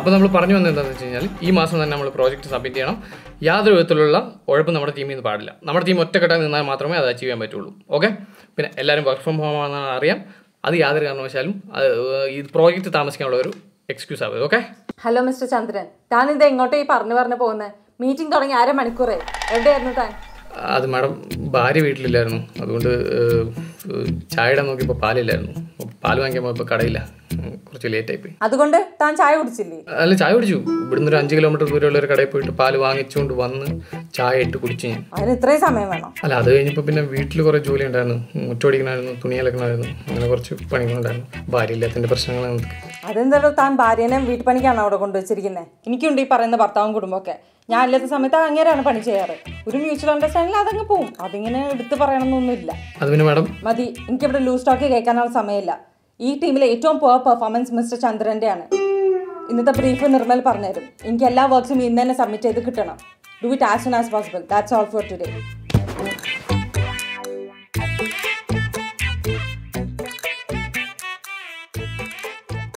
അപ്പോൾ നമ്മൾ പറഞ്ഞു വന്നത് എന്താണെന്ന് വെച്ച് കഴിഞ്ഞാൽ ഈ മാസം തന്നെ നമ്മൾ പ്രോജക്റ്റ് സബ്മിറ്റ് ചെയ്യണം യാതൊരു വിധത്തിലുള്ള ഉഴപ്പും നമ്മുടെ ടീമിൽ നിന്ന് പാടില്ല നമ്മുടെ ടീം ഒറ്റക്കെട്ടായി നിന്നാൽ മാത്രമേ അത് അച്ചീവ് ചെയ്യാൻ പറ്റുള്ളൂ ഓക്കെ പിന്നെ എല്ലാവരും വർക്ക് ഫ്രം ഹോം ആണെന്ന് അറിയാം അത് യാതൊരു കാരണവശാലും അത് ഈ പ്രോജക്റ്റ് താമസിക്കാനുള്ള ഒരു എക്സ്ക്യൂസ് ആവരുത് ഓക്കെ ഹലോ മിസ്റ്റർ ചന്ദ്രൻ താൻ ഇത് എങ്ങോട്ടോ ഈ പറഞ്ഞു പറഞ്ഞു പോകുന്നത് മീറ്റിംഗ് തുടങ്ങി അര മണിക്കൂറേ എവിടെയായിരുന്നു താൻ അത് മാഡം ഭാര്യ വീട്ടിലില്ലായിരുന്നു അതുകൊണ്ട് ഏഹ്, ഏഹ്, ചായ ഇടാൻ നോക്കിയപ്പോൾ പാലില്ലായിരുന്നു അപ്പോൾ പാല് വാങ്ങിക്കാൻ പോയപ്പോൾ കടയില്ല ഉം, കുറച്ച് ലേറ്റ് ആയിപ്പോയി അതുകൊണ്ട് താൻ ചായ കുടിച്ചില്ലേ അല്ല ചായ കുടിച്ചു ഇവിടുന്ന് ഒരു അഞ്ച് കിലോമീറ്റർ ദൂരമുള്ള ഒരു കടയിൽ പോയിട്ട് പാല് വാങ്ങിച്ചുകൊണ്ട് വന്ന് ചായ ഇട്ട് കുടിച്ചു ഞാൻ അതിന് ഇത്രയും സമയം വേണം അല്ല അത് കഴിഞ്ഞപ്പോൾ പിന്നെ വീട്ടിൽ കുറേ ജോലി ഉണ്ടായിരുന്നു മുറ്റോടിക്കണമായിരുന്നു തുണി അലക്കണമായിരുന്നു അങ്ങനെ കുറച്ച് പണികളുണ്ടായിരുന്നു ഭാര്യ ഇല്ലാത്തതിൻ്റെ പ്രശ്നങ്ങളാണ് ഇതൊക്കെ. അതെന്താണോ താൻ ഭാര്യനെ വീട്ടുപണിക്കാണ് അവിടെ കൊണ്ടുവച്ചിരിക്കുന്നത് എനിക്കുണ്ട് ഈ പറയുന്ന ഭർത്താവും കുടുംബമൊക്കെ ഞാൻ ഇല്ലാത്ത സമയത്ത് അങ്ങനെയാണ് പണി ചെയ്യാറ് ഒരു മ്യൂച്വൽ അണ്ടർസ്റ്റാൻഡിൽ അതങ്ങ് പോവും അതിങ്ങനെ എടുത്ത് പറയണമെന്നൊന്നുമില്ല അത് പിന്നെ മാഡം മതി എനിക്കിവിടെ ലൂസ് ടോക്ക് കേൾക്കാനുള്ള സമയമില്ല ഈ ടീമിലെ ഏറ്റവും പുവർ പെർഫോമൻസ് മിസ്റ്റർ ചന്ദ്രൻ്റെയാണ് ഇന്നത്തെ ബ്രീഫ് നിർമ്മൽ പറഞ്ഞുതരും എനിക്ക് എല്ലാ വർക്ക്സും ഇന്ന് തന്നെ സബ്മിറ്റ് ചെയ്ത് കിട്ടണം do it as soon as possible that's all for today